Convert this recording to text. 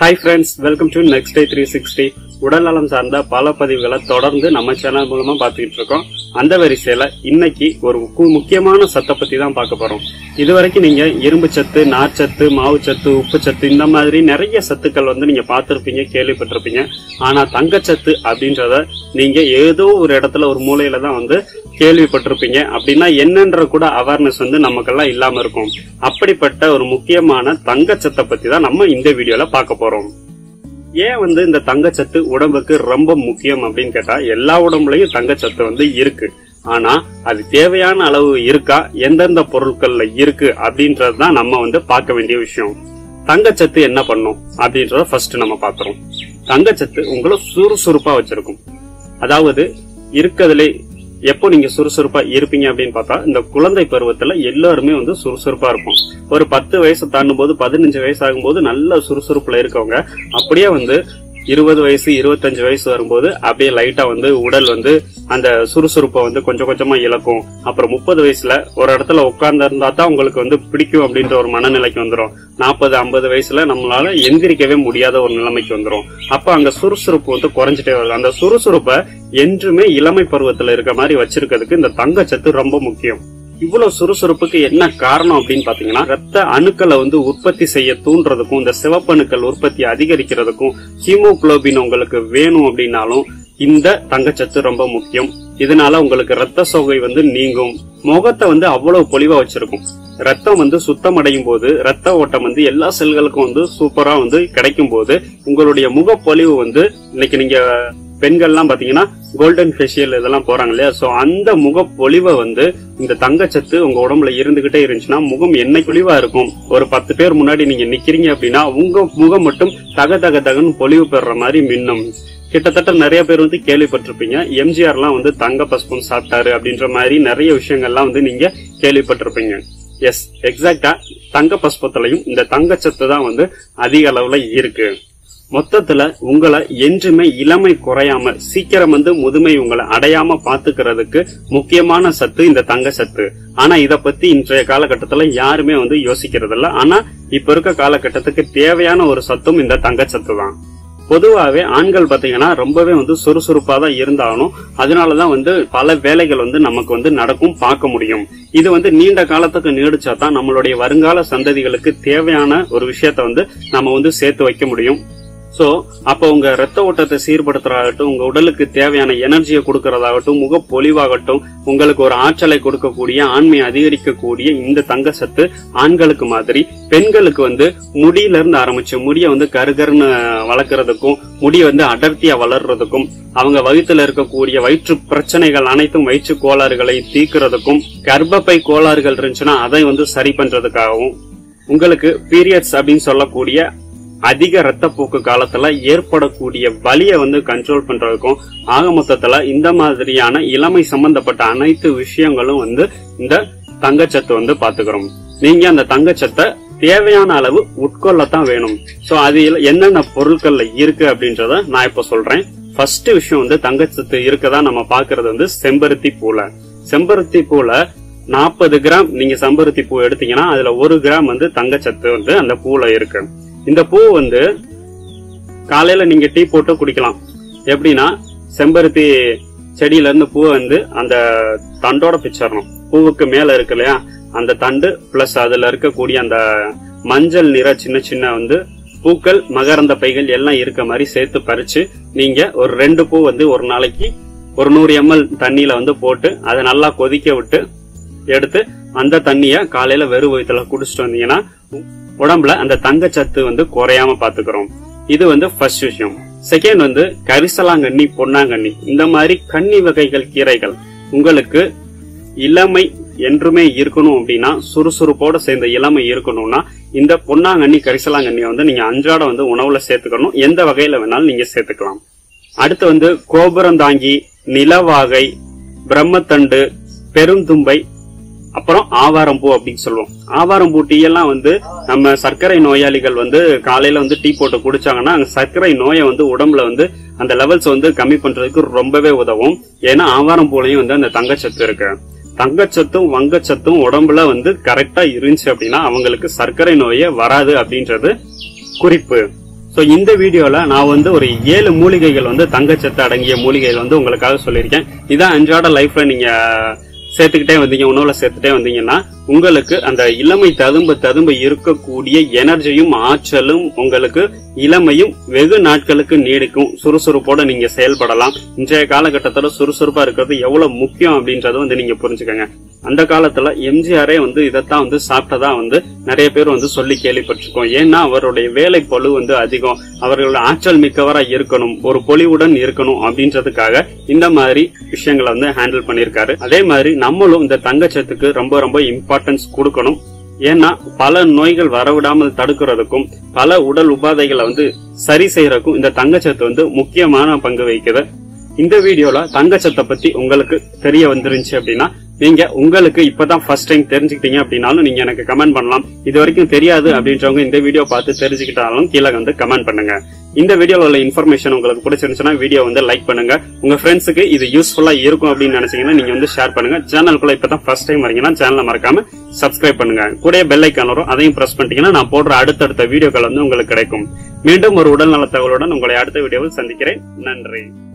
hi friends welcome to next day three sixty உடல்நலம் சார்ந்த பல பதிவுகளை தொடர்ந்து நம்ம சேனல் மூலமா பார்த்துக்கிட்டு இருக்கோம் அந்த வரிசையில இன்னைக்கு ஒரு கு- முக்கியமான சத்தை பத்தி தான் பார்க்க போறோம் இதுவரைக்கும் நீங்க இரும்பு சத்து நார்ச்சத்து மாவுச்சத்து உப்பு சத்து இந்த மாதிரி நிறைய சத்துக்கள் வந்து நீங்க பார்த்திருப்பீங்க கேள்விப்பட்டிருப்பீங்க ஆனா தங்கச்சத்து அப்படின்றத நீங்க ஏதோ ஒரு இடத்துல ஒரு மூலையில தான் வந்து கேள்விப்பட்டிருப்பீங்க அப்படின்னா என்னன்ற கூட அவேர்னஸ் வந்து நமக்கெல்லாம் இல்லாம இருக்கும் அப்படிப்பட்ட ஒரு முக்கியமான தங்கச்சத்தை பத்தி தான் நம்ம இந்த வீடியோல பார்க்க போறோம் ஏன் வந்து இந்த தங்கச்சத்து உடம்புக்கு ரொம்ப முக்கியம் அப்படின்னு கேட்டா எல்லா உடம்புலயும் தங்கச்சத்து வந்து இருக்கு ஆனா அது தேவையான அளவு இருக்கா எந்தெந்த பொருட்கள்ல இருக்கு அப்படின்றது தான் நம்ம வந்து பார்க்க வேண்டிய விஷயம் தங்கச்சத்து என்ன பண்ணும் அப்படின்றத ஃபர்ஸ்ட் நம்ம பாக்குறோம் தங்கச்சத்து உங்களை சுறுசுறுப்பா வச்சிருக்கும் அதாவது இருக்கிறதுலே எப்போ நீங்க சுறுசுறுப்பா இருப்பீங்க அப்படின்னு பார்த்தா இந்த குழந்தை பருவத்துல எல்லாருமே வந்து சுறுசுறுப்பா இருப்போம் ஒரு பத்து வயசு தாண்டும் போது பதினஞ்சு வயசு ஆகும்போது நல்ல சுறுசுறுப்புல இருக்கவங்க அப்படியே வந்து இருபது வயசு இருபத்தஞ்சு வயசு வரும்போது அப்படியே லைட்டா வந்து உடல் வந்து அந்த சுறுசுறுப்பை வந்து கொஞ்சம் கொஞ்சமா இழக்கும் அப்புறம் முப்பது வயசுல ஒரு இடத்துல உட்கார்ந்து இருந்தா தான் உங்களுக்கு வந்து பிடிக்கும் அப்படின்ற ஒரு மனநிலைக்கு வந்துரும் நாற்பது ஐம்பது வயசுல நம்மளால எந்திரிக்கவே முடியாத ஒரு நிலைமைக்கு வந்துரும் அப்ப அங்க சுறுசுறுப்பு வந்து குறைஞ்சிட்டே வருது அந்த சுறுசுறுப்பை என்றுமே இளமை பருவத்துல இருக்க மாதிரி வச்சிருக்கிறதுக்கு இந்த தங்கச்சத்து ரொம்ப முக்கியம் இவ்வளவு சுறுசுறுப்புக்கு என்ன காரணம் அப்படின்னு பாத்தீங்கன்னா ரத்த அணுக்களை வந்து உற்பத்தி செய்ய தூண்டுறதுக்கும் இந்த சிவப்பணுக்கள் உற்பத்தி அதிகரிக்கிறதுக்கும் ஹீமோகுளோபின் உங்களுக்கு வேணும் அப்படின்னாலும் இந்த தங்கச்சத்து ரொம்ப முக்கியம் இதனால உங்களுக்கு ரத்த சோகை வந்து நீங்கும் முகத்தை வந்து அவ்வளவு பொலிவா வச்சிருக்கும் ரத்தம் வந்து சுத்தமடையும் போது ரத்த ஓட்டம் வந்து எல்லா செல்களுக்கும் வந்து சூப்பரா வந்து கிடைக்கும் போது உங்களுடைய முகப்பொலிவு வந்து இன்னைக்கு நீங்க பெண்கள்லாம் பாத்தீங்கன்னா கோல்டன் ஃபேஷியல் இதெல்லாம் போறாங்க இல்லையா சோ அந்த முகப்பொலிவை வந்து இந்த தங்கச்சத்து உங்க உடம்புல இருந்துகிட்டே இருந்துச்சுன்னா முகம் என்னை பொலிவா இருக்கும் ஒரு பத்து பேர் முன்னாடி நீங்க நிக்கிறீங்க அப்படின்னா உங்க முகம் மட்டும் தக தக தகன்னு பொலிவு பெறுற மாதிரி மின்னும் கிட்டத்தட்ட நிறைய பேர் வந்து கேள்விப்பட்டிருப்பீங்க எம்ஜிஆர் எல்லாம் வந்து தங்க பஸ்பம் சாப்பிட்டாரு அப்படின்ற மாதிரி நிறைய விஷயங்கள்லாம் வந்து நீங்க கேள்விப்பட்டிருப்பீங்க எஸ் எக்ஸாக்டா தங்க பஸ்பத்திலையும் இந்த தங்கச்சத்து தான் வந்து அதிக அளவுல இருக்கு மொத்தத்துல உங்களை என்றுமே இளமை குறையாம சீக்கிரம் வந்து முதுமை உங்களை அடையாம பாத்துக்கிறதுக்கு முக்கியமான சத்து இந்த தங்க சத்து ஆனா இத பத்தி இன்றைய காலகட்டத்துல யாருமே வந்து யோசிக்கிறது இல்ல ஆனா இப்ப இருக்க காலகட்டத்துக்கு தேவையான ஒரு சத்தும் இந்த தங்கச்சத்து தான் பொதுவாவே ஆண்கள் பாத்தீங்கன்னா ரொம்பவே வந்து சுறுசுறுப்பா தான் இருந்தாலும் அதனாலதான் வந்து பல வேலைகள் வந்து நமக்கு வந்து நடக்கும் பார்க்க முடியும் இது வந்து நீண்ட காலத்துக்கு நீடிச்சா தான் நம்மளுடைய வருங்கால சந்ததிகளுக்கு தேவையான ஒரு விஷயத்த வந்து நம்ம வந்து சேர்த்து வைக்க முடியும் சோ அப்ப உங்க ரத்த ஓட்டத்தை சீர்படுத்துறதாகட்டும் உங்க உடலுக்கு தேவையான எனர்ஜியை கொடுக்கறதாகட்டும் முகப்பொலிவாகட்டும் உங்களுக்கு ஒரு ஆற்றலை கொடுக்கக்கூடிய ஆண்மையை அதிகரிக்கக்கூடிய இந்த தங்க சத்து ஆண்களுக்கு மாதிரி பெண்களுக்கு வந்து முடியில இருந்து ஆரம்பிச்சு முடிய வந்து கருகருன்னு வளர்க்கறதுக்கும் முடிய வந்து அடர்த்தியா வளர்றதுக்கும் அவங்க வயிற்றுல இருக்கக்கூடிய வயிற்று பிரச்சனைகள் அனைத்தும் வயிற்று கோளாறுகளை தீர்க்கிறதுக்கும் கர்ப்பப்பை கோளாறுகள் இருந்துச்சுன்னா அதை வந்து சரி பண்றதுக்காகவும் உங்களுக்கு பீரியட்ஸ் அப்படின்னு சொல்லக்கூடிய அதிக ரத்தப்போக்கு காலத்துல ஏற்படக்கூடிய வலியை வந்து கண்ட்ரோல் பண்றதுக்கும் ஆக மொத்தத்துல இந்த மாதிரியான இளமை சம்பந்தப்பட்ட அனைத்து விஷயங்களும் வந்து இந்த தங்கச்சத்து வந்து பாத்துக்கிறோம் நீங்க அந்த தங்கச்சத்தை தேவையான அளவு உட்கொள்ளத்தான் வேணும் சோ அது என்னென்ன பொருட்கள்ல இருக்கு அப்படின்றத நான் இப்ப சொல்றேன் ஃபர்ஸ்ட் விஷயம் வந்து தங்கச்சத்து இருக்கதா நம்ம பாக்குறது வந்து செம்பருத்தி பூல செம்பருத்தி பூல நாற்பது கிராம் நீங்க செம்பருத்தி பூ எடுத்தீங்கன்னா அதுல ஒரு கிராம் வந்து தங்கச்சத்து வந்து அந்த பூல இருக்கு இந்த பூ வந்து காலையில நீங்க டீ போட்டு குடிக்கலாம் எப்படின்னா செம்பருத்தி செடியில இருந்து பூ வந்து அந்த தண்டோட பிச்சிடணும் பூவுக்கு மேல இருக்கு இல்லையா அந்த தண்டு பிளஸ் அதுல இருக்கக்கூடிய அந்த மஞ்சள் நிற சின்ன சின்ன வந்து பூக்கள் மகரந்த பைகள் எல்லாம் இருக்க மாதிரி சேர்த்து பறிச்சு நீங்க ஒரு ரெண்டு பூ வந்து ஒரு நாளைக்கு ஒரு நூறு எம்எல் தண்ணியில வந்து போட்டு அதை நல்லா கொதிக்க விட்டு எடுத்து அந்த தண்ணிய காலையில வெறும் வயிற்றுல குடிச்சிட்டு வந்தீங்கன்னா உடம்புல அந்த தங்கச்சத்து வந்து குறையாம பாத்துக்கிறோம் இது வந்து ஃபர்ஸ்ட் விஷயம் செகண்ட் வந்து கரிசலாங்கண்ணி பொன்னாங்கண்ணி இந்த மாதிரி கன்னி வகைகள் கீரைகள் உங்களுக்கு இளமை என்றுமே இருக்கணும் அப்படின்னா சுறுசுறுப்போட சேர்ந்த இளமை இருக்கணும்னா இந்த பொன்னாங்கண்ணி கரிசலாங்கண்ணியை வந்து நீங்க அன்றாட வந்து உணவுல சேர்த்துக்கணும் எந்த வகையில வேணாலும் நீங்க சேர்த்துக்கலாம் அடுத்து வந்து கோபுரந்தாங்கி நிலவாகை பிரம்மத்தண்டு பெருந்தும்பை அப்புறம் ஆவாரம்பூ அப்படின்னு சொல்லுவோம் ஆவாரம்பூ டீ எல்லாம் வந்து நம்ம சர்க்கரை நோயாளிகள் வந்து காலையில வந்து டீ போட்டு குடிச்சாங்கன்னா அந்த சர்க்கரை நோயை வந்து உடம்புல வந்து அந்த லெவல்ஸ் வந்து கம்மி பண்றதுக்கு ரொம்பவே உதவும் ஏன்னா ஆவாரம்பூலையும் வந்து அந்த தங்கச்சத்து இருக்கு தங்கச்சத்தும் வங்கச்சத்தும் உடம்புல வந்து கரெக்டா இருந்துச்சு அப்படின்னா அவங்களுக்கு சர்க்கரை நோயே வராது அப்படின்றது குறிப்பு சோ இந்த வீடியோல நான் வந்து ஒரு ஏழு மூலிகைகள் வந்து தங்கச்சத்து அடங்கிய மூலிகைகள் வந்து உங்களுக்காக சொல்லியிருக்கேன் இதான் அன்றாட லைஃப்ல நீங்க சேர்த்துக்கிட்டே வந்தீங்க உணவுல சேர்த்துட்டே வந்தீங்கன்னா உங்களுக்கு அந்த இளமை ததும்ப ததும்ப இருக்கக்கூடிய எனர்ஜியும் ஆற்றலும் உங்களுக்கு இளமையும் வெகு நாட்களுக்கு நீடிக்கும் சுறுசுறுப்போட நீங்க செயல்படலாம் இன்றைய காலகட்டத்துல சுறுசுறுப்பா இருக்கிறது எவ்வளவு முக்கியம் அப்படின்றத வந்து நீங்க புரிஞ்சுக்கங்க அந்த காலத்துல எம்ஜிஆரே வந்து இதைத்தான் வந்து சாப்பிட்டதா வந்து நிறைய பேர் வந்து சொல்லி கேள்விப்பட்டிருக்கோம் ஏன்னா அவருடைய வேலை பளு வந்து அதிகம் அவர்களோட ஆற்றல் மிக்கவரா இருக்கணும் ஒரு பொலிவுடன் இருக்கணும் அப்படின்றதுக்காக இந்த மாதிரி விஷயங்களை வந்து ஹேண்டில் பண்ணியிருக்காரு அதே மாதிரி நம்மளும் இந்த தங்கச்சத்துக்கு ரொம்ப ரொம்ப இம்பார்ட்டன்ஸ் கொடுக்கணும் ஏன்னா பல நோய்கள் வரவிடாமல் தடுக்கிறதுக்கும் பல உடல் உபாதைகளை வந்து சரி செய்யறதுக்கும் இந்த தங்கச்சத்து வந்து முக்கியமான பங்கு வகிக்குது இந்த வீடியோல தங்கச்சத்தை பத்தி உங்களுக்கு தெரிய வந்துருந்துச்சு அப்படின்னா நீங்க உங்களுக்கு இப்பதான் ஃபர்ஸ்ட் டைம் தெரிஞ்சுக்கிட்டீங்க அப்படின்னாலும் நீங்க எனக்கு கமெண்ட் பண்ணலாம் இது வரைக்கும் தெரியாது அப்படின்றவங்க இந்த வீடியோ பார்த்து தெரிஞ்சுக்கிட்டாலும் கீழே வந்து கமெண்ட் பண்ணுங்க இந்த வீடியோல உள்ள இன்ஃபர்மேஷன் உங்களுக்கு பிடிச்சிருந்துச்சுன்னா வீடியோ வந்து லைக் பண்ணுங்க உங்க ஃப்ரெண்ட்ஸுக்கு இது யூஸ்ஃபுல்லா இருக்கும் அப்படின்னு நினைச்சீங்கன்னா நீங்க வந்து ஷேர் பண்ணுங்க சேனலுக்குள்ள இப்பதான் ஃபர்ஸ்ட் டைம் வரீங்கன்னா சேனலை மறக்காம சப்ஸ்கிரைப் பண்ணுங்க கூட பெல் ஐக்கான் வரும் அதையும் பிரஸ் பண்ணிட்டீங்கன்னா நான் போடுற அடுத்தடுத்த வீடியோக்கள் வந்து உங்களுக்கு கிடைக்கும் மீண்டும் ஒரு உடல் நல தகவலுடன் உங்களை அடுத்த வீடியோவில் சந்திக்கிறேன் நன்றி